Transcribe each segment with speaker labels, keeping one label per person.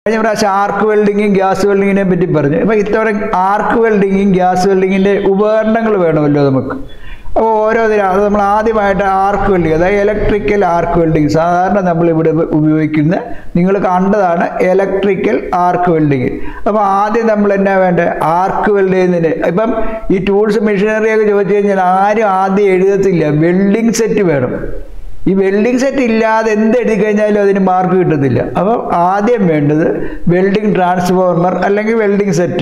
Speaker 1: കഴിഞ്ഞ പ്രാവശ്യം ആർക്ക് വെൽഡിങ്ങും ഗ്യാസ് വെൽഡിങ്ങിനെ പറ്റി പറഞ്ഞു അപ്പോൾ ഇത്തവണ ആർക്ക് വെൽഡിങ്ങും ഗ്യാസ് വെൽഡിങ്ങിൻ്റെ ഉപകരണങ്ങൾ വേണമല്ലോ നമുക്ക് അപ്പോൾ ഓരോ ദിനം അത് നമ്മൾ ആദ്യമായിട്ട് ആർക്ക് വെൽഡിങ് അതായത് ഇലക്ട്രിക്കൽ ആർക്ക് വെൽഡിങ് സാധാരണ നമ്മൾ ഇവിടെ ഉപയോഗിക്കുന്ന നിങ്ങൾ കണ്ടതാണ് ഇലക്ട്രിക്കൽ ആർക്ക് വെൽഡിങ് അപ്പോൾ ആദ്യം നമ്മൾ എന്നാ വേണ്ടത് ആർക്ക് വെൽഡ് ചെയ്യുന്നതിന് ഇപ്പം ഈ ടൂൾസ് മെഷീനറി ഒക്കെ ചോദിച്ചു കഴിഞ്ഞാൽ ആരും ആദ്യം എഴുതത്തില്ല വെൽഡിങ് സെറ്റ് വേണം ഈ വെൽഡിംഗ് സെറ്റ് ഇല്ലാതെ എന്ത് എഴുതി കഴിഞ്ഞാലും അതിന് മാർക്ക് കിട്ടത്തില്ല അപ്പം ആദ്യം വേണ്ടത് വെൽഡിംഗ് ട്രാൻസ്ഫോർമർ അല്ലെങ്കിൽ വെൽഡിംഗ് സെറ്റ്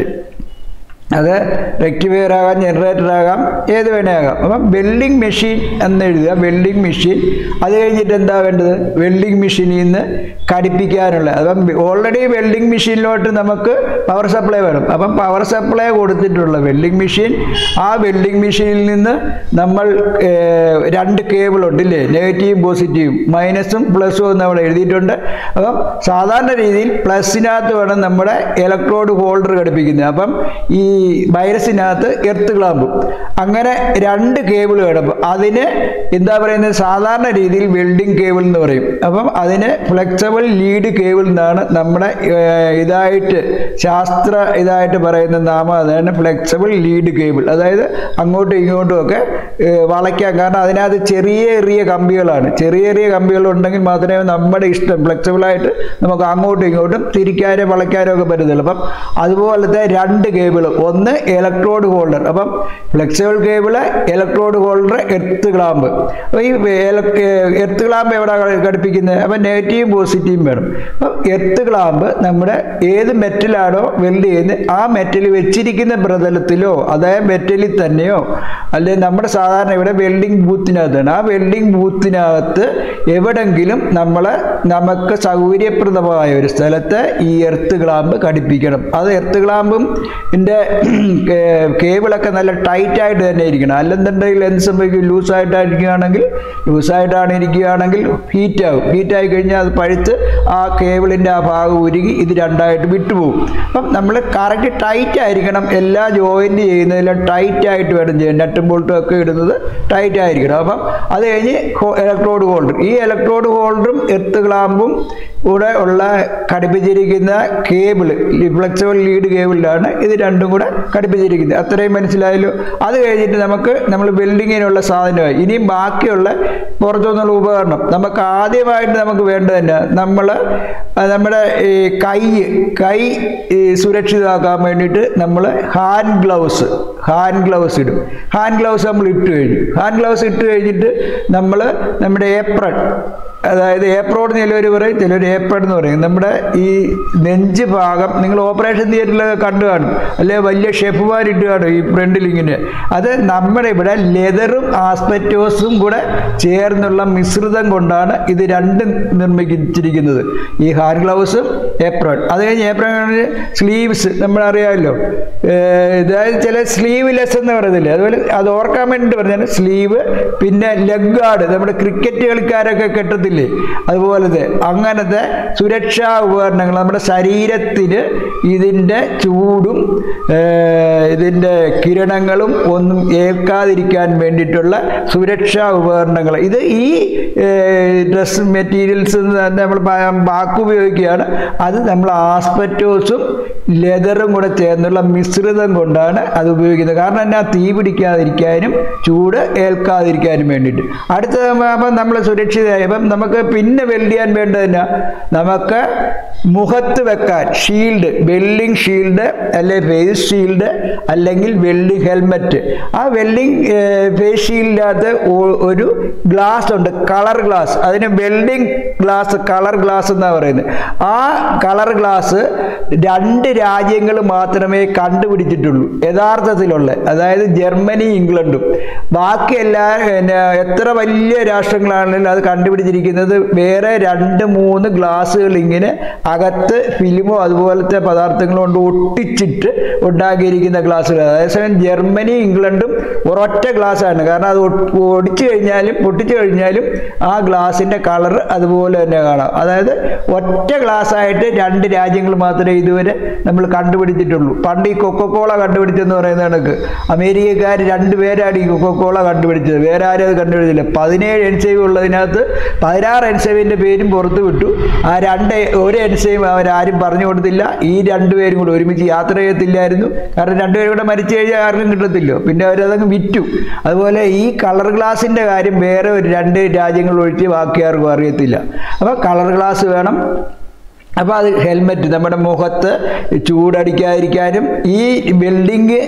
Speaker 1: അത് റെക്ടിഫയർ ആകാം ജനറേറ്റർ ആകാം ഏത് വേണേ ആകാം അപ്പം വെൽഡിംഗ് മെഷീൻ എന്ന് എഴുതുക വെൽഡിംഗ് മെഷീൻ അത് കഴിഞ്ഞിട്ട് എന്താ വേണ്ടത് വെൽഡിംഗ് മെഷീനിൽ നിന്ന് ഘടിപ്പിക്കാനുള്ള അപ്പം ഓൾറെഡി വെൽഡിംഗ് മെഷീനിലോട്ട് നമുക്ക് പവർ സപ്ലൈ വേണം അപ്പം പവർ സപ്ലൈ കൊടുത്തിട്ടുള്ള വെൽഡിംഗ് മെഷീൻ ആ വെൽഡിംഗ് മെഷീനിൽ നിന്ന് നമ്മൾ ഏഹ്, രണ്ട് കേബിളുണ്ട് ഇല്ലേ നെഗറ്റീവും പോസിറ്റീവും മൈനസും പ്ലസും എന്ന് നമ്മൾ എഴുതിയിട്ടുണ്ട് അപ്പം സാധാരണ രീതിയിൽ പ്ലസിനകത്ത് വേണം നമ്മുടെ ഇലക്ട്രോഡ് ഹോൾഡർ ഘടിപ്പിക്കുന്നത് അപ്പം ഈ വൈറസിനകത്ത് എർത്ത് ക്ലാമ്പും അങ്ങനെ രണ്ട് കേബിൾ വേണം അതിന് എന്താ പറയുന്നത് സാധാരണ രീതിയിൽ വെൽഡിംഗ് കേബിൾ എന്ന് പറയും അപ്പം അതിന് ഫ്ലെക്സിബിൾ ലീഡ് കേബിൾ എന്നാണ് നമ്മുടെ ഏഹ്, ഇതായിട്ട് ശാസ്ത്ര ഇതായിട്ട് പറയുന്ന നാമം അതാണ് ഫ്ലെക്സിബിൾ ലീഡ് കേബിൾ അതായത് അങ്ങോട്ടും ഇങ്ങോട്ടും ഒക്കെ ഏഹ്, വളയ്ക്കാം കാരണം അതിനകത്ത് ചെറിയ ചെറിയ കമ്പികളാണ് ചെറിയ ചെറിയ കമ്പികൾ ഉണ്ടെങ്കിൽ മാത്രമേ നമ്മുടെ ഇഷ്ടം ഫ്ലെക്സിബിളായിട്ട് നമുക്ക് അങ്ങോട്ടും ഇങ്ങോട്ടും തിരിക്കാനോ വളയ്ക്കാനോ ഒക്കെ പറ്റത്തുള്ളൂ അപ്പം അതുപോലത്തെ രണ്ട് കേബിൾ ഒന്ന് ഇലക്ട്രോഡ് ഹോൾഡർ അപ്പം flexible cable electrode holder earth clamp അപ്പോൾ ഈ എർത്ത് ക്ലാമ്പ് എവിടെ ഘടിപ്പിക്കുന്നത് അപ്പം നെഗറ്റീവും പോസിറ്റീവും വേണം അപ്പം എർത്ത് ക്ലാമ്പ് നമ്മുടെ ഏത് മെറ്റലാണോ വെൽഡ് ചെയ്യുന്നത് ആ മെറ്റൽ വെച്ചിരിക്കുന്ന പ്രതലത്തിലോ അതേ മെറ്റലിൽ തന്നെയോ അല്ലെങ്കിൽ നമ്മുടെ സാധാരണ ഇവിടെ വെൽഡിംഗ് ബൂത്തിനകത്താണ് ആ വെൽഡിംഗ് ബൂത്തിനകത്ത് എവിടെങ്കിലും നമ്മൾ നമുക്ക് സൗകര്യപ്രദമായ ഒരു സ്ഥലത്ത് ഈ എർത്ത് ക്ലാമ്പ് ഘടിപ്പിക്കണം അത് എർത്ത് ക്ലാമ്പും ഇതിൻ്റെ കേബിളൊക്കെ നല്ല ടൈറ്റ് ആയിട്ട് തന്നെ ഇരിക്കണം അല്ലെന്നുണ്ടെങ്കിൽ എന്ത് സംഭവിക്കും ലൂസായിട്ടായിരിക്കുകയാണെങ്കിൽ ലൂസായിട്ടാണ് ഇരിക്കുകയാണെങ്കിൽ ഹീറ്റ് ആകും ഹീറ്റ് ആയി കഴിഞ്ഞാൽ അത് പഴുത്ത് ആ കേബിളിൻ്റെ ആ ഭാഗം ഉരുകി ഇത് രണ്ടായിട്ട് വിട്ടുപോകും അപ്പം നമ്മൾ കറക്റ്റ് ടൈറ്റ് ആയിരിക്കണം എല്ലാ ജോയിൻറ്റ് ചെയ്യുന്നതിലും ടൈറ്റ് ആയിട്ട് വേണം ചെയ്യാൻ നട്ടും ബോൾട്ടും ഒക്കെ ഇടുന്നത് ടൈറ്റ് ആയിരിക്കണം അപ്പം അത് കഴിഞ്ഞ് ഇലക്ട്രോഡ് ഹോൾഡർ ഈ ഇലക്ട്രോഡ് ഹോൾഡറും എർത്ത് ക്ലാമ്പും കൂടെ ഉള്ള ഘടിപ്പിച്ചിരിക്കുന്ന കേബിൾ ഫ്ലെക്സിബിൾ ലീഡ് കേബിളിലാണ് ഇത് രണ്ടും കൂടെ ഘടിപ്പിച്ചിരിക്കുന്നത് അത്രയും മനസ്സിലായല്ലോ അത് കഴിഞ്ഞിട്ട് നമുക്ക് നമ്മൾ വെൽഡിങ്ങിനുള്ള സാധനമായി ഇനിയും ബാക്കിയുള്ള പുറത്തുനിന്നുള്ള ഉപകരണം നമുക്ക് ആദ്യമായിട്ട് നമുക്ക് വേണ്ടത് തന്നെ നമ്മൾ നമ്മുടെ ഈ കൈ കൈ ഈ സുരക്ഷിതമാക്കാൻ വേണ്ടിയിട്ട് നമ്മൾ ഹാൻഡ് ഗ്ലൗസ് ഹാൻഡ് ഗ്ലൗസ് ഇടും ഹാൻഡ് ഗ്ലൗസ് നമ്മൾ ഇട്ട് കഴിഞ്ഞു ഹാൻഡ് ഗ്ലൗസ് ഇട്ട് കഴിഞ്ഞിട്ട് നമ്മൾ നമ്മുടെ ഏപ്രൺ അതായത് ഏപ്രോഡ് ചിലവർ പറയും ചിലർ ഏപ്രൺ എന്ന് പറയും നമ്മുടെ ഈ നെഞ്ച് ഭാഗം നിങ്ങൾ ഓപ്പറേഷൻ തിയേറ്ററിലൊക്കെ കണ്ടു കാണും അല്ലെ വലിയ ഷെഫുമാരിട്ട് കാണും ഈ ഫ്രണ്ടിൽ ഇങ്ങനെ അത് നമ്മുടെ ഇവിടെ ലെതറും ആസ്പെറ്റോസും കൂടെ ചേർന്നുള്ള മിശ്രിതം കൊണ്ടാണ് ഇത് രണ്ടും നിർമ്മിച്ചിരിക്കുന്നത് ഈ ഹാൻഡ് ഗ്ലൗസും ഏപ്രോൺ അത് കഴിഞ്ഞ് ഏപ്രോൺ സ്ലീവ്സ് നമ്മളറിയാമല്ലോ അതായത് ചില സ്ലീവ്ലെസ് എന്ന് പറയുന്നില്ലേ അതുപോലെ അത് ഓർക്കാൻ വേണ്ടിയിട്ട് പറഞ്ഞാൽ സ്ലീവ് പിന്നെ ലെഗ് ഗാർഡ് നമ്മുടെ ക്രിക്കറ്റ് കളിക്കാരൊക്കെ കെട്ടത്തില്ലേ അതുപോലത്തെ അങ്ങനത്തെ സുരക്ഷാ ഉപകരണങ്ങൾ നമ്മുടെ ശരീരത്തിന് ഇതിൻ്റെ ചൂടും ഏഹ്, ഇതിൻ്റെ കിരണങ്ങളും ഒന്നും ഏൽക്കാതിരിക്കാൻ വേണ്ടിയിട്ടുള്ള സുരക്ഷാ ഉപകരണങ്ങൾ ഇത് ഈ ഡ്രസ് മെറ്റീരിയൽസ് നമ്മൾ ബാക്ക് ഉപയോഗിക്കുകയാണ് അത് നമ്മൾ ആസ്പെറ്റോസും ലെതറും കൂടെ ചേർന്നുള്ള മിശ്രിതം കൊണ്ടാണ് അത് ഉപയോഗിക്കുന്നത് കാരണം എന്നാ തീ പിടിക്കാതിരിക്കാനും ചൂട് ഏൽക്കാതിരിക്കാനും വേണ്ടിയിട്ട് അടുത്ത അപ്പം നമ്മൾ സുരക്ഷിതമായി അപ്പം നമുക്ക് പിന്നെ വെൽഡ് ചെയ്യാൻ വേണ്ടത് എന്നാ നമുക്ക് മുഖത്ത് വെക്കാൻ ഷീൽഡ് വെൽഡിങ് ഷീൽഡ് അല്ലെ ഫേസ് ഷീൽഡ് അല്ലെങ്കിൽ വെൽഡിങ് ഹെൽമെറ്റ് ആ വെൽഡിങ് ഫേസ് ഷീൽഡിനകത്ത് ഒരു ഗ്ലാസ് ഉണ്ട് കളർ ഗ്ലാസ് അതിന് വെൽഡിങ് ഗ്ലാസ് കളർ ഗ്ലാസ് എന്നാണ് പറയുന്നത് ആ കളർ ഗ്ലാസ് രണ്ട് രാജ്യങ്ങൾ മാത്രമേ കണ്ടുപിടിച്ചിട്ടുള്ളൂ യഥാർത്ഥത്തിലുള്ള അതായത് ജർമ്മനി ഇംഗ്ലണ്ടും ബാക്കി എല്ലാ പിന്നെ എത്ര വലിയ രാഷ്ട്രങ്ങളാണെങ്കിലും അത് കണ്ടുപിടിച്ചിരിക്കുന്നത് വേറെ രണ്ട് മൂന്ന് ഗ്ലാസ്സുകൾ ഇങ്ങനെ അകത്ത് ഫിലിമോ അതുപോലത്തെ പദാർത്ഥങ്ങൾ കൊണ്ട് ഒട്ടിച്ചിട്ട് ഉണ്ടാക്കിയിരിക്കുന്ന ഗ്ലാസ്സുകൾ അതേസമയം ജർമ്മനി ഇംഗ്ലണ്ടും ഒരൊറ്റ ഗ്ലാസ്സാണ് കാരണം അത് ഒ- ഒടിച്ചു കഴിഞ്ഞാലും പൊട്ടിച്ചു കഴിഞ്ഞാലും ആ ഗ്ലാസിൻ്റെ കളർ അതുപോലെ തന്നെ കാണാം അതായത് ഒറ്റ ഗ്ലാസ് ആയിട്ട് രണ്ട് രാജ്യങ്ങൾ മാത്രമേ ഇതുവരെ നമ്മൾ കണ്ടുപിടിച്ചിട്ടുള്ളൂ പണ്ട് ഈ കൊക്കക്കോള കണ്ടുപിടിച്ചെന്ന് പറയുന്ന കണക്ക് അമേരിക്കക്കാർ രണ്ടുപേരാണ് ഈ കൊക്കക്കോള കണ്ടുപിടിച്ചത് വേറെ ആരും അത് കണ്ടുപിടിച്ചില്ല പതിനേഴ് എൻസൈവ് ഉള്ളതിനകത്ത് പതിനാറ് എൻസൈവിൻ്റെ പേരും പുറത്ത് വിട്ടു ആ രണ്ട് ഒരു എൻസൈവ് അവരാരും പറഞ്ഞു കൊടുത്തില്ല ഈ രണ്ടുപേരും കൂടെ ഒരുമിച്ച് യാത്ര ചെയ്യത്തില്ലായിരുന്നു കാരണം രണ്ടുപേരും കൂടെ മരിച്ചു കഴിഞ്ഞാൽ ആർക്കും കിട്ടത്തില്ലോ പിന്നെ അവരതങ്ങ് വിറ്റു അതുപോലെ ഈ കളർ ഗ്ലാസിൻ്റെ കാര്യം വേറെ ഒരു രണ്ട് രാജ്യങ്ങൾ ഒഴിച്ച് ബാക്കി ആർക്കും അറിയത്തില്ല അപ്പോൾ കളർ ഗ്ലാസ് വേണം അപ്പോൾ അത് ഹെൽമെറ്റ് നമ്മുടെ മുഖത്ത് ചൂടടിക്കാതിരിക്കാനും ഈ ബിൽഡിങ്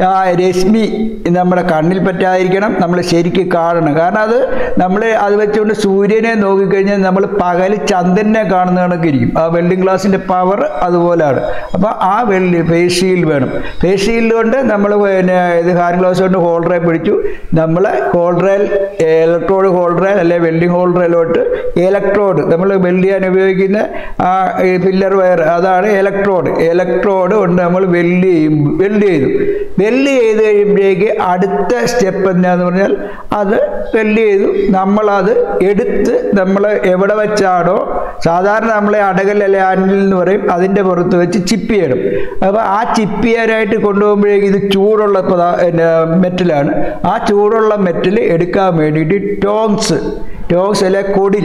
Speaker 1: രശ്മി നമ്മുടെ കണ്ണിൽ പറ്റാതിരിക്കണം നമ്മൾ ശരിക്ക് കാണണം കാരണം അത് നമ്മൾ അത് വെച്ചുകൊണ്ട് സൂര്യനെ നോക്കിക്കഴിഞ്ഞാൽ നമ്മൾ പകൽ ചന്ദ്രനെ കാണുന്ന കണക്കിരിക്കും ആ വെൽഡിംഗ് ഗ്ലാസിൻ്റെ പവർ അതുപോലെയാണ് അപ്പോൾ ആ വെള്ളി ഫേസ് ഷീൽഡ് വേണം ഫേസ് ഷീൽഡ് കൊണ്ട് നമ്മൾ പിന്നെ ഇത് ഹാൻഡ് ഗ്ലാസ് കൊണ്ട് ഹോൾഡറെ പിടിച്ചു നമ്മൾ ഹോൾഡറിൽ ഇലക്ട്രോഡ് ഹോൾഡറിൽ അല്ലെ വെൽഡിംഗ് ഹോൾഡറിലോട്ട് ഇലക്ട്രോഡ് നമ്മൾ വെൽഡ് ചെയ്യാൻ ഉപയോഗിക്കുന്ന ആ പില്ലർ വയർ അതാണ് ഇലക്ട്രോഡ് ഇലക്ട്രോഡ് കൊണ്ട് നമ്മൾ വെൽഡ് ചെയ്യും വെൽഡ് ചെയ്തു വെൽഡ് ചെയ്ത് കഴിയുമ്പോഴേക്ക് അടുത്ത സ്റ്റെപ്പ് എന്താന്ന് പറഞ്ഞാൽ അത് വെൽഡ് ചെയ്തു നമ്മളത് എടുത്ത് നമ്മൾ എവിടെ വെച്ചാണോ സാധാരണ നമ്മളെ അടകൽ അല്ലെ ആനിൽ എന്ന് പറയും അതിൻ്റെ പുറത്ത് വെച്ച് ചിപ്പ് ചെയ്യണം അപ്പോൾ ആ ചിപ്പ് ചെയ്യാനായിട്ട് കൊണ്ടുപോകുമ്പോഴേക്ക് ഇത് ചൂടുള്ള പദാ പിന്നെ മെറ്റലാണ് ആ ചൂടുള്ള മെറ്റൽ എടുക്കാൻ വേണ്ടിയിട്ട് ടോങ്സ് ടോങ്സ് അല്ലെ കൊടിൽ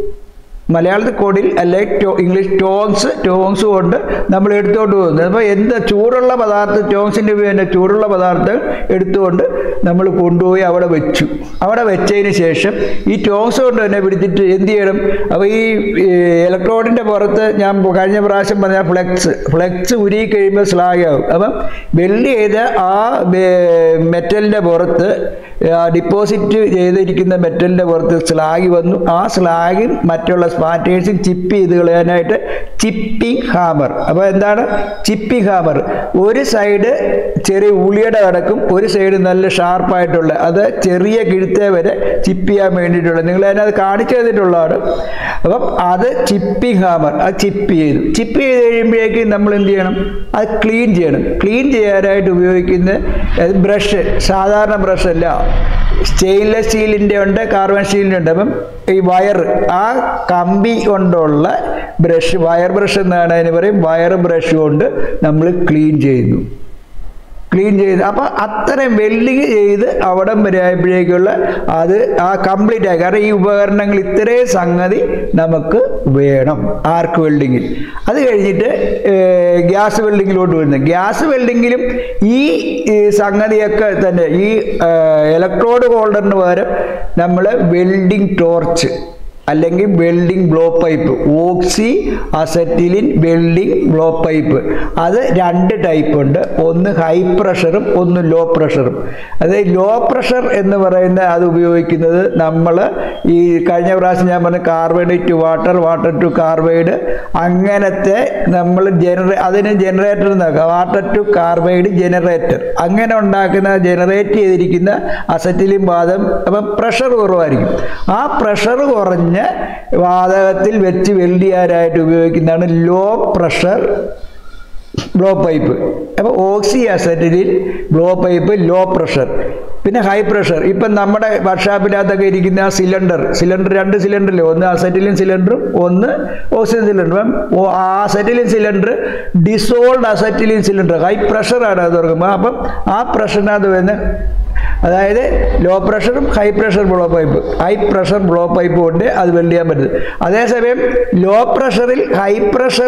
Speaker 1: മലയാളത്തിൽ കൊടിൽ അല്ലെ ടോ ഇംഗ്ലീഷ് ടോങ്സ് ടോങ്സ് കൊണ്ട് നമ്മൾ എടുത്തുകൊണ്ട് പോകുന്നത് അപ്പോൾ എന്ത് ചൂടുള്ള പദാർത്ഥം ടോങ്സിൻ്റെ പിന്നെ ചൂടുള്ള പദാർത്ഥം എടുത്തുകൊണ്ട് നമ്മൾ കൊണ്ടുപോയി അവിടെ വെച്ചു അവിടെ വെച്ചതിന് ശേഷം ഈ ടോങ്സ് കൊണ്ട് തന്നെ പിടിച്ചിട്ട് എന്ത് ചെയ്യണം അപ്പോൾ ഈ ഇലക്ട്രോണിൻ്റെ പുറത്ത് ഞാൻ കഴിഞ്ഞ പ്രാവശ്യം പറഞ്ഞ ഫ്ലെക്സ് ഫ്ലെക്സ് ഉരുകി കഴിയുമ്പോൾ സ്ലാഗ് ആകും അപ്പം വെൽഡ് ചെയ്ത ആ മെറ്റലിൻ്റെ പുറത്ത് ഡിപ്പോസിറ്റ് ചെയ്തിരിക്കുന്ന മെറ്റലിൻ്റെ പുറത്ത് സ്ലാഗ് വന്നു ആ സ്ലാഗും മറ്റുള്ള സ്പാറ്റേഴ്സും ചിപ്പ് ചെയ്ത് കളയാനായിട്ട് ചിപ്പിംഗ് ഹാമർ അപ്പോൾ എന്താണ് ചിപ്പിംഗ് ഹാമർ ഒരു സൈഡ് ചെറിയ ഉളിയുടെ കടക്കും ഒരു സൈഡ് നല്ല ഷാർപ്പായിട്ടുള്ള അത് ചെറിയ കിഴുത്തേ വരെ ചിപ്പ് ചെയ്യാൻ വേണ്ടിയിട്ടുള്ള നിങ്ങൾ അതിനകത്ത് കാണിച്ചു തന്നിട്ടുള്ളതാണ് അപ്പം അത് ചിപ്പിംഗ് ഹാമർ അത് ചിപ്പ് ചെയ്തു ചിപ്പ് ചെയ്ത് കഴിയുമ്പോഴേക്ക് നമ്മൾ എന്ത് ചെയ്യണം അത് ക്ലീൻ ചെയ്യണം ക്ലീൻ ചെയ്യാനായിട്ട് ഉപയോഗിക്കുന്ന ബ്രഷ് സാധാരണ ബ്രഷ് അല്ല സ്റ്റെയിൻലെസ് സ്റ്റീലിൻ്റെ ഉണ്ട് കാർബൺ സ്റ്റീലിൻ്റെ ഉണ്ട് അപ്പം ഈ വയർ ആ കമ്പി കൊണ്ടുള്ള ബ്രഷ് വയർ ബ്രഷ് എന്നാണ് അതിന് പറയും വയർ ബ്രഷ് കൊണ്ട് നമ്മൾ ക്ലീൻ ചെയ്യുന്നു ക്ലീൻ ചെയ്ത് അപ്പോൾ അത്രയും വെൽഡിങ് ചെയ്ത് അവിടം വരെ ആയപ്പോഴേക്കുള്ള അത് ആ കംപ്ലീറ്റ് ആയി കാരണം ഈ ഉപകരണങ്ങൾ ഇത്രയും സംഗതി നമുക്ക് വേണം ആർക്ക് വെൽഡിങ്ങിൽ അത് കഴിഞ്ഞിട്ട് ഗ്യാസ് വെൽഡിങ്ങിലോട്ട് വരുന്നത് ഗ്യാസ് വെൽഡിങ്ങിലും ഈ ഈ സംഗതിയൊക്കെ തന്നെ ഈ ഇലക്ട്രോഡ് ഹോൾഡറിന് പകരം നമ്മൾ വെൽഡിങ് ടോർച്ച് അല്ലെങ്കിൽ welding blow pipe oxy acetylene welding blow pipe അത് രണ്ട് ടൈപ്പ് ഉണ്ട് ഒന്ന് ഹൈ പ്രഷറും ഒന്ന് ലോ പ്രഷറും അതായത് ലോ പ്രഷർ എന്ന് പറയുന്ന അത് ഉപയോഗിക്കുന്നത് നമ്മൾ ഈ കഴിഞ്ഞ പ്രാവശ്യം ഞാൻ പറഞ്ഞ carbide to water water to carbide അങ്ങനത്തെ നമ്മൾ ജനറേ അതിന് ജനറേറ്റർ എന്നാക്കുക വാട്ടർ ടു കാർബൈഡ് ജനറേറ്റർ അങ്ങനെ ഉണ്ടാക്കുന്ന ജനറേറ്റ് ചെയ്തിരിക്കുന്ന അസറ്റിലിൻ വാദം അപ്പം പ്രഷർ കുറവായിരിക്കും ആ പ്രഷർ കുറഞ്ഞ വാതകത്തിൽ വെച്ച് വെൽഡ് ചെയ്യാനായിട്ട് ഉപയോഗിക്കുന്നതാണ് ലോ പ്രഷർ ബ്ലോ പൈപ്പ് അപ്പോൾ oxy acetylene blow pipe low pressure പിന്നെ ഹൈ പ്രഷർ ഇപ്പം നമ്മുടെ വർക്ക്ഷോപ്പിനകത്തൊക്കെ ഇരിക്കുന്ന ആ സിലിണ്ടർ സിലിണ്ടർ രണ്ട് സിലിണ്ടറില്ലേ ഒന്ന് അസറ്റിലിൻ സിലിണ്ടറും ഒന്ന് ഓക്സിജൻ സിലിണ്ടറും അപ്പം ആ acetylene cylinder dissolved acetylene cylinder high പ്രഷറാണ് അത് തുറക്കുമ്പോൾ അപ്പം ആ പ്രഷറിനകത്ത് വരുന്ന അതായത് ലോ പ്രഷറും high pressure blow pipe high pressure blow pipe കൊണ്ട് അത് വെൽഡ് ചെയ്യാൻ പറ്റും അതേസമയം ലോ പ്രഷറിൽ high pressure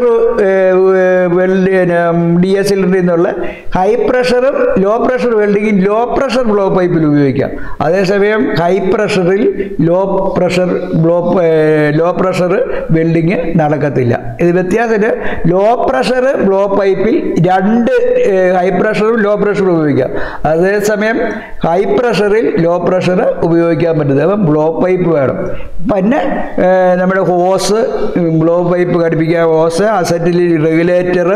Speaker 1: weld D S സിലിണ്ടറിൽ നിന്നുള്ള ഹൈ പ്രഷറും ലോ പ്രഷർ വെൽഡിങ്ങും ലോ പ്രഷർ ബ്ലോ പൈപ്പിൽ ഉപയോഗിക്കാം അതേസമയം ഹൈ പ്രഷറിൽ low pressure blow low pressure welding നടക്കത്തില്ല ഇത് വ്യത്യാസത്തിന് ലോ പ്രഷർ ബ്ലോ പൈപ്പിൽ രണ്ട് ഹൈ പ്രഷറും ലോ പ്രഷറും ഉപയോഗിക്കാം അതേസമയം ഹൈ പ്രഷറിൽ ലോ പ്രഷർ ഉപയോഗിക്കാൻ പറ്റുന്നത് അപ്പം ബ്ലോ പൈപ്പ് വേണം പിന്നെ ഏർ, നമ്മുടെ ഹോസ് ബ്ലോ പൈപ്പ് ഘടിപ്പിക്കാൻ hose acetylene regulator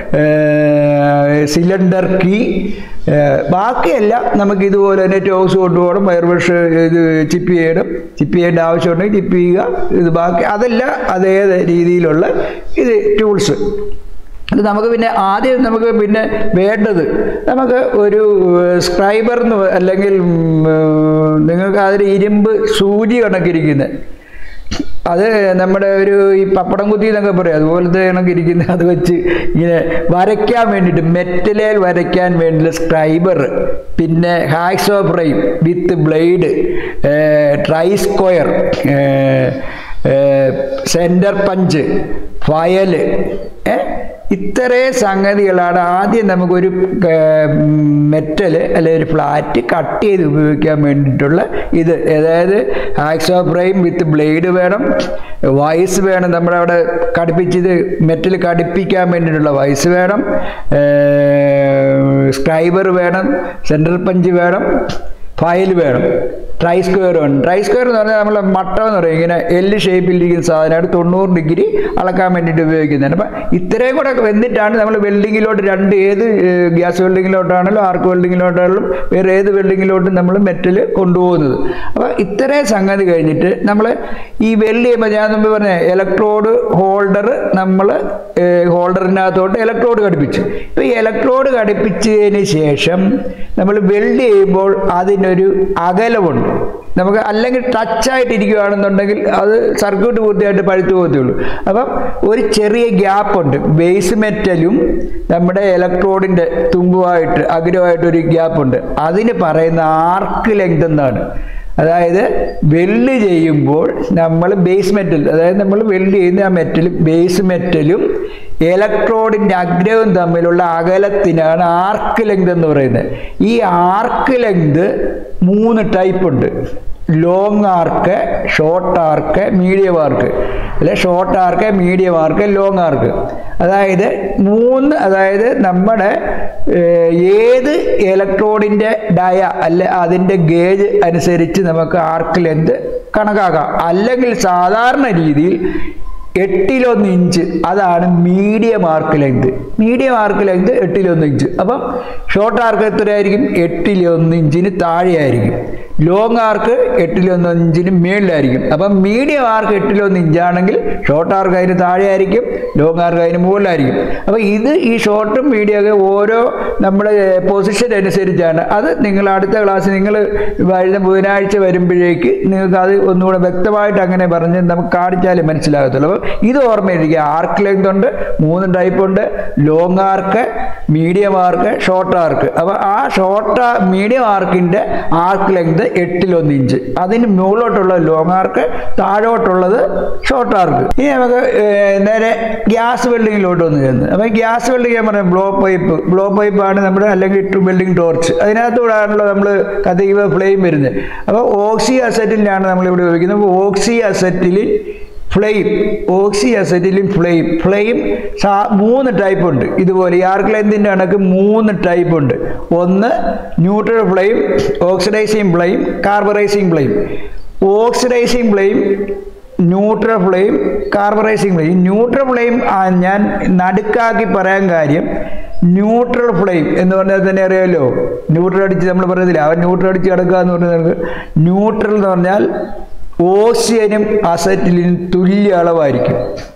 Speaker 1: cylinder key ബാക്കിയെല്ലാം നമുക്ക് ഇതുപോലെ തന്നെ ടോക്സ് കൊണ്ടുപോകണം വയർ ബ്രഷ് ഇത് ചിപ്പ് ചെയ്യണം ചിപ്പ് ചെയ്യേണ്ട ആവശ്യമുണ്ടെങ്കിൽ ചിപ്പ് ചെയ്യുക ഇത് ബാക്കി അതെല്ലാം അതേ രീതിയിലുള്ള ഇത് ടൂൾസ് അത് നമുക്ക് പിന്നെ ആദ്യം നമുക്ക് പിന്നെ വേണ്ടത് നമുക്ക് ഒരു സ്ക്രൈബർ എന്ന് പ- അല്ലെങ്കിൽ ഉം, ഏർ, നിങ്ങൾക്ക് അതിൽ ഇരുമ്പ് സൂചി കണക്കിരിക്കുന്നത് അത് നമ്മുടെ ഒരു ഈ പപ്പടം കുത്തി എന്നൊക്കെ പറയും അതുപോലത്തെ കണക്കിരിക്കുന്ന അത് വെച്ച് ഇങ്ങനെ വരയ്ക്കാൻ വേണ്ടിയിട്ട് മെറ്റലേൽ വരയ്ക്കാൻ വേണ്ടിയുള്ള സ്ക്രൈബർ പിന്നെ hacksaw frame with blade try square centre punch file ഏ ഇത്രയും സംഗതികളാണ് ആദ്യം നമുക്കൊരു മെറ്റൽ അല്ലെങ്കിൽ ഒരു ഫ്ലാറ്റ് കട്ട് ചെയ്ത് ഉപയോഗിക്കാൻ വേണ്ടിയിട്ടുള്ള ഇത് അതായത് ആക്സോ ഫ്രെയിം വിത്ത് ബ്ലേഡ് വേണം വയസ്സ് വേണം നമ്മുടെ അവിടെ കടുപ്പിച്ചത് മെറ്റൽ കടുപ്പിക്കാൻ വേണ്ടിയിട്ടുള്ള വയസ്സ് വേണം സ്ക്രൈബർ വേണം സെൻട്രൽ പഞ്ച് വേണം ഫയൽ വേണം ട്രൈ സ്ക്വയർ വേണം ട്രൈ സ്ക്വയർ എന്ന് പറഞ്ഞാൽ നമ്മൾ മട്ടം എന്ന് പറയും ഇങ്ങനെ എല്ല് ഷേപ്പിലിരിക്കുന്ന സാധനമാണ് തൊണ്ണൂറ് ഡിഗ്രി അളക്കാൻ വേണ്ടിയിട്ട് ഉപയോഗിക്കുന്നതാണ് അപ്പം ഇത്രയും കൂടെ വെന്തിട്ടാണ് നമ്മൾ വെൽഡിങ്ങിലോട്ട് രണ്ട് ഏത് ഗ്യാസ് വെൽഡിങ്ങിലോട്ടാണെങ്കിലും ആർക്ക് വെൽഡിങ്ങിലോട്ടാണെങ്കിലും വേറെ ഏത് വെൽഡിങ്ങിലോട്ടും നമ്മൾ മെറ്റൽ കൊണ്ടുപോകുന്നത് അപ്പോൾ ഇത്രയും സംഗതി കഴിഞ്ഞിട്ട് നമ്മൾ ഈ വെൽഡ് ചെയ്യുമ്പോൾ ഞാൻ മുമ്പ് പറഞ്ഞ ഇലക്ട്രോഡ് ഹോൾഡർ നമ്മൾ ഹോൾഡറിനകത്തോട്ട് ഇലക്ട്രോഡ് ഘടിപ്പിച്ചു ഇപ്പോൾ ഈ ഇലക്ട്രോഡ് ഘടിപ്പിച്ചതിന് ശേഷം നമ്മൾ വെൽഡ് ചെയ്യുമ്പോൾ അതിനൊരു അകലമുണ്ട് നമുക്ക് അല്ലെങ്കിൽ ടച്ചായിട്ട് ഇരിക്കുകയാണെന്നുണ്ടെങ്കിൽ അത് സർക്യൂട്ട് പൂർത്തിയായിട്ട് പഴുത്തു പോകത്തുള്ളൂ അപ്പം ഒരു ചെറിയ ഗ്യാപ്പുണ്ട് ബേസ് മെറ്റലും നമ്മുടെ ഇലക്ട്രോഡിൻ്റെ തുമ്പുമായിട്ട് അഗ്രമായിട്ട് ഒരു ഗ്യാപ്പുണ്ട് അതിന് പറയുന്ന ആർക്ക് ലെങ്ത് എന്നാണ് അതായത് വെൽഡ് ചെയ്യുമ്പോൾ നമ്മൾ ബേസ് മെറ്റൽ അതായത് നമ്മൾ വെൽഡ് ചെയ്യുന്ന ആ മെറ്റലും ബേസ് മെറ്റലും ഇലക്ട്രോഡിൻ്റെ അഗ്രവും തമ്മിലുള്ള അകലത്തിനാണ് ആർക്ക് ലെങ്ത് എന്ന് പറയുന്നത് ഈ ആർക്ക് ലെങ്ത് മൂന്ന് ടൈപ്പ് ഉണ്ട് long arc short arc medium arc അല്ലെ short arc medium arc long arc അതായത് മൂന്ന് അതായത് നമ്മുടെ ഏഹ്, ഏത് ഇലക്ട്രോഡിൻ്റെ ഡയ അല്ലെ അതിൻ്റെ ഗേജ് അനുസരിച്ച് നമുക്ക് ആർക്ക് ലെന്ത് കണക്കാക്കാം അല്ലെങ്കിൽ സാധാരണ രീതിയിൽ എട്ടിലൊന്ന് ഇഞ്ച് അതാണ് medium arc length medium arc length എട്ടിലൊന്ന് ഇഞ്ച് അപ്പം ഷോർട്ട് ആർക്ക് എത്രയായിരിക്കും എട്ടിലൊന്ന് ഇഞ്ചിന് താഴെയായിരിക്കും ലോങ് ആർക്ക് എട്ടിലൊന്ന് ഇഞ്ചിന് മേളിലായിരിക്കും അപ്പം മീഡിയം ആർക്ക് എട്ടിലൊന്ന് ഇഞ്ചാണെങ്കിൽ ഷോർട്ട് ആർക്ക് അതിന് താഴെയായിരിക്കും ലോങ് ആർക്ക് അതിന് മുകളിലായിരിക്കും അപ്പോൾ ഇത് ഈ ഷോർട്ടും മീഡിയം ഒക്കെ ഓരോ നമ്മുടെ പൊസിഷൻ അനുസരിച്ചാണ് അത് നിങ്ങൾ അടുത്ത ക്ലാസ് നിങ്ങൾ വരുന്ന ബുധനാഴ്ച വരുമ്പോഴേക്ക് നിങ്ങൾക്ക് അത് ഒന്നുകൂടെ വ്യക്തമായിട്ട് അങ്ങനെ പറഞ്ഞ് നമുക്ക് കാണിച്ചാലേ മനസ്സിലാകത്തുള്ളൂ അപ്പോൾ ഇത് ഓർമ്മയിരിക്കുക ആർക്ക് ലെങ്ത് ഉണ്ട് മൂന്ന് ടൈപ്പ് ഉണ്ട് long arc medium arc short arc അപ്പോൾ ആ ഷോർട്ട് മീഡിയം ആർക്കിൻ്റെ ആർക്ക് ലെങ്ത് എട്ടിലൊന്ന് ഇഞ്ച് അതിന് മുകളിലോട്ടുള്ള ലോങ് ആർക്ക് താഴോട്ടുള്ളത് ഷോർട്ട് ആർക്ക് ഇനി നമുക്ക് ഏർ, നേരെ ഗ്യാസ് വെൽഡിങ്ങിലോട്ട് വന്ന് ചെന്ന് അപ്പോൾ ഗ്യാസ് വെൽഡിങ് ഞാൻ പറഞ്ഞ ബ്ലോ പൈപ്പ് ബ്ലോ പൈപ്പാണ് നമ്മുടെ അല്ലെങ്കിൽ വെൽഡിങ് ടോർച്ച് അതിനകത്തൂടാണല്ലോ നമ്മൾ കത്തിക്കുമ്പോൾ ഫ്ലെയിം വരുന്നത് അപ്പോൾ ഓക്സി അസറ്റിലാണ് നമ്മളിവിടെ ഉപയോഗിക്കുന്നത് അപ്പോൾ ഓക്സി അസറ്റിൽ ഫ്ലെയിം ഓക്സി അസറ്റിലും ഫ്ലെയിം ഫ്ലെയിം സാ മൂന്ന് ടൈപ്പ് ഉണ്ട് ഇതുപോലെ ഈ ആർക്ക് ലെന്തിൻ്റെ കണക്ക് മൂന്ന് ടൈപ്പ് ഉണ്ട് ഒന്ന് neutral flame oxidising flame carburising flame oxidising flame neutral flame carburising flame neutral flame ഞാൻ നടുക്കാക്കി പറയാൻ കാര്യം ന്യൂട്രൽ ഫ്ലെയിം എന്ന് പറഞ്ഞാൽ തന്നെ അറിയാമല്ലോ ന്യൂട്രൽ അടിച്ച് നമ്മൾ പറയുന്നില്ല അവൻ ന്യൂട്രൽ അടിച്ച് കിടക്കുക എന്ന് പറഞ്ഞാൽ നമുക്ക് ന്യൂട്രൽ എന്ന് പറഞ്ഞാൽ ഓക്സിജനും അസറ്റിലിനും തുല്യ അളവായിരിക്കും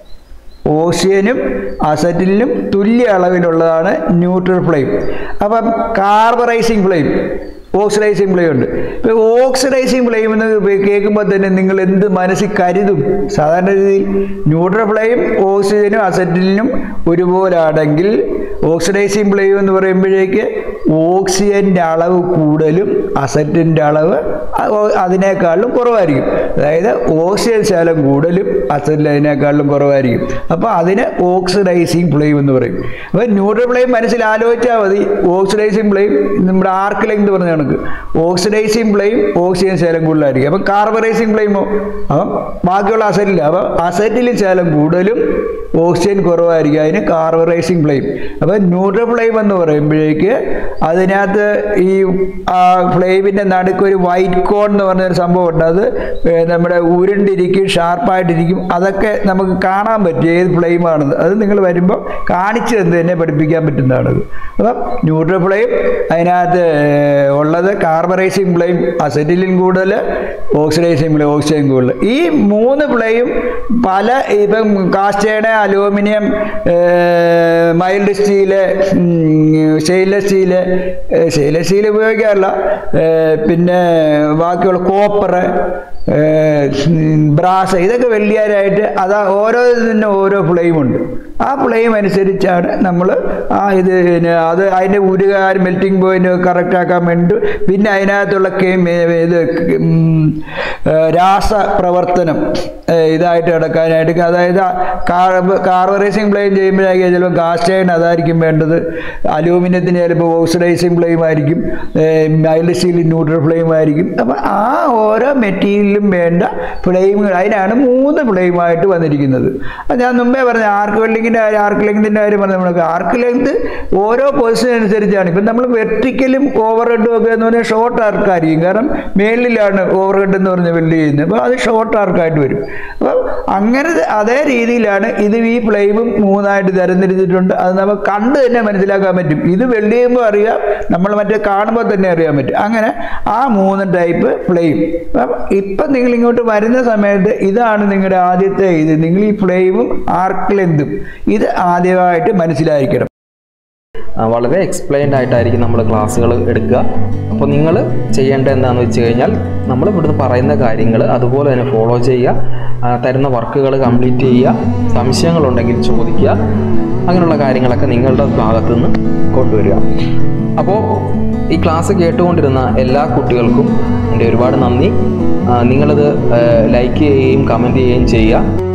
Speaker 1: ഓക്സിജനും അസറ്റിലിനും തുല്യ അളവിലുള്ളതാണ് ന്യൂട്രൽ ഫ്ലെയിം അപ്പം കാർബറൈസിങ് ഫ്ലെയിം ഓക്സിഡൈസിങ് ഫ്ലെയിം ഉണ്ട് ഇപ്പോൾ ഓക്സിഡൈസിങ് ഫ്ലെയിം എന്ന് കേൾക്കുമ്പോൾ തന്നെ നിങ്ങൾ എന്ത് മനസ്സിൽ കരുതും സാധാരണ രീതിയിൽ ന്യൂട്രൽ ഫ്ലെയിം ഓക്സിജനും അസറ്റിലിനും ഒരുപോലാണെങ്കിൽ ഓക്സിഡൈസിങ് ഫ്ലെയിം എന്ന് പറയുമ്പോഴേക്ക് ഓക്സിജൻ്റെ അളവ് കൂടുതലും അസറ്റിൻ്റെ അളവ് അ- ഓ- അതിനേക്കാളും കുറവായിരിക്കും അതായത് ഓക്സിജൻ ശകലം കൂടുതലും അസറ്റിൽ അതിനേക്കാളും കുറവായിരിക്കും അപ്പോൾ അതിന് ഓക്സിഡൈസിങ് ഫ്ലെയിം എന്ന് പറയും അപ്പോൾ ന്യൂട്രൽ ഫ്ലെയിം മനസ്സിൽ ആലോചിച്ചാൽ മതി ഓക്സിഡൈസിങ് ഫ്ലെയിം നമ്മുടെ ആർക്ക് ലെങ്ത് പറഞ്ഞ കണക്ക് ഓക്സിഡൈസിങ് ഫ്ലെയിം ഓക്സിജൻ ശകലം കൂടുതലായിരിക്കും അപ്പം കാർബറൈസിങ് ഫ്ലെയിമോ അപ്പം ബാക്കിയുള്ള അസറ്റില്ല അപ്പം അസറ്റിലും ശകലം കൂടുതലും ഓക്സിജൻ കുറവായിരിക്കും അതിന് കാർബറൈസിങ് ഫ്ലെയിം അപ്പം അപ്പോൾ ന്യൂട്രൽ ഫ്ലെയിം എന്ന് പറയുമ്പോഴേക്ക് അതിനകത്ത് ഈ ആ ഫ്ലെയിമിൻ്റെ നടുക്ക് ഒരു വൈറ്റ് കോൺ എന്ന് പറഞ്ഞൊരു സംഭവം ഉണ്ട് അത് ഏ, നമ്മുടെ ഉരുണ്ടിരിക്കും ഷാർപ്പായിട്ടിരിക്കും അതൊക്കെ നമുക്ക് കാണാൻ പറ്റും ഏത് ഫ്ലെയിമാണെന്ന് അത് നിങ്ങൾ വരുമ്പോൾ കാണിച്ചു തന്ന് തന്നെ പഠിപ്പിക്കാൻ പറ്റുന്നതാണത് അപ്പം ന്യൂട്രൽ ഫ്ലെയിം അതിനകത്ത് ഏ, ഉള്ളത് കാർബറൈസിങ് ഫ്ലെയിം അസറ്റിലിൻ കൂടുതൽ ഓക്സിഡൈസിങ് ഫ്ലെയിം ഓക്സിജൻ കൂടുതൽ ഈ മൂന്ന് ഫ്ലെയിം പല ഇപ്പം casted aluminium mild steel stainless steel stainless steel ഉപയോഗിക്കാറില്ല ഏ, പിന്നെ ബാക്കിയുള്ള കോപ്പർ ബ്രാസ് ഇതൊക്കെ വെള്ളിയാരായിട്ട് അത് ഓരോന്നിനും ഓരോ ഫ്ലെയിം ഉണ്ട് ആ ഫ്ലെയിം അനുസരിച്ചാണ് നമ്മൾ ആ ഇത് പിന്നെ അത് അതിൻ്റെ ഉരുകാൻ മെൽറ്റിംഗ് പോയിന്റ് കറക്റ്റ് ആക്കാൻ വേണ്ടി പിന്നെ അതിനകത്തുള്ള കെമി ഇത് ഉം, ഏ, രാസപ്രവർത്തനം ഏ, ഇതായിട്ട് കിടക്കാനായിട്ട് അതായത് കാർബറൈസിങ് ഫ്ലെയിം ചെയ്യുമ്പോഴായിരിക്കും ചിലപ്പോൾ കാസ്റ്റൈൻ അതായിരിക്കും വേണ്ടത് അലൂമിനിയത്തിന് ചിലപ്പോൾ ഓക്സിഡൈസിങ് ഫ്ലെയിം ആയിരിക്കും മൈൽഡ് സ്റ്റീൽ ന്യൂട്രൽ ഫ്ലെയിം ആയിരിക്കും അപ്പം ആ ഓരോ മെറ്റീരിയലിലും വേണ്ട ഫ്ലെയിമുകൾ അതിനാണ് മൂന്ന് ഫ്ലെയിമായിട്ട് വന്നിരിക്കുന്നത് അത് ഞാൻ മുമ്പേ പറഞ്ഞ ആർക്ക് വെൽഡിങ്ങിൻ്റെ കാര്യം ആർക്ക് ലെങ്തിൻ്റെ കാര്യം പറഞ്ഞ നമ്മൾ ആർക്ക് ലെങ്ത് ഓരോ പൊസിഷൻ അനുസരിച്ചാണ് ഇപ്പം നമ്മൾ വെർട്ടിക്കലും ഓവർ ഹെഡും ഒക്കെ എന്ന് പറഞ്ഞാൽ ഷോർട്ട് ആർക്കായിരിക്കും കാരണം മേളിലാണ് ഓവർ ഹെഡ് എന്ന് പറഞ്ഞ് വെൽഡ് ചെയ്യുന്നത് അപ്പോൾ അത് ഷോർട്ട് ആർക്കായിട്ട് വരും അപ്പം അങ്ങനെ അതേ രീതിയിലാണ് ഇത് ഈ ഫ്ലെയിമും മൂന്നായിട്ട് തരംതിരിച്ചിട്ടുണ്ട് അത് നമുക്ക് കണ്ട് തന്നെ മനസ്സിലാക്കാൻ പറ്റും ഇത് വെൽഡ് ചെയ്യുമ്പോൾ അറിയാം നമ്മൾ മറ്റേ കാണുമ്പോൾ തന്നെ അറിയാൻ പറ്റും അങ്ങനെ ആ മൂന്ന് ടൈപ്പ് ഫ്ലെയിം അപ്പം ഇപ്പം നിങ്ങൾ ഇങ്ങോട്ട് വരുന്ന സമയത്ത് ഇതാണ് നിങ്ങളുടെ ആദ്യത്തെ ഇത് നിങ്ങൾ ഈ ഫ്ലെയിമും ആർക്ക് ലെങ്തും ഇത് ആദ്യമായിട്ട് മനസ്സിലായിരിക്കണം
Speaker 2: ആ, വളരെ എക്സ്പ്ലെയിൻഡ് ആയിട്ടായിരിക്കും നമ്മൾ ക്ലാസ്സുകൾ എടുക്കുക അപ്പോൾ നിങ്ങൾ ചെയ്യേണ്ടത് എന്താണെന്ന് വെച്ച് കഴിഞ്ഞാൽ നമ്മൾ ഇവിടുന്ന് പറയുന്ന കാര്യങ്ങൾ അതുപോലെ തന്നെ ഫോളോ ചെയ്യുക ആ, തരുന്ന വർക്കുകൾ കംപ്ലീറ്റ് ചെയ്യുക സംശയങ്ങളുണ്ടെങ്കിൽ ചോദിക്കുക അങ്ങനെയുള്ള കാര്യങ്ങളൊക്കെ നിങ്ങളുടെ ഭാഗത്തു നിന്ന് കൊണ്ടുവരിക അപ്പോൾ ഈ ക്ലാസ് കേട്ടുകൊണ്ടിരുന്ന എല്ലാ കുട്ടികൾക്കും എൻ്റെ ഒരുപാട് നന്ദി ആ, നിങ്ങളത് ലൈക്ക് ചെയ്യുകയും കമൻറ്റ് ചെയ്യുകയും ചെയ്യുക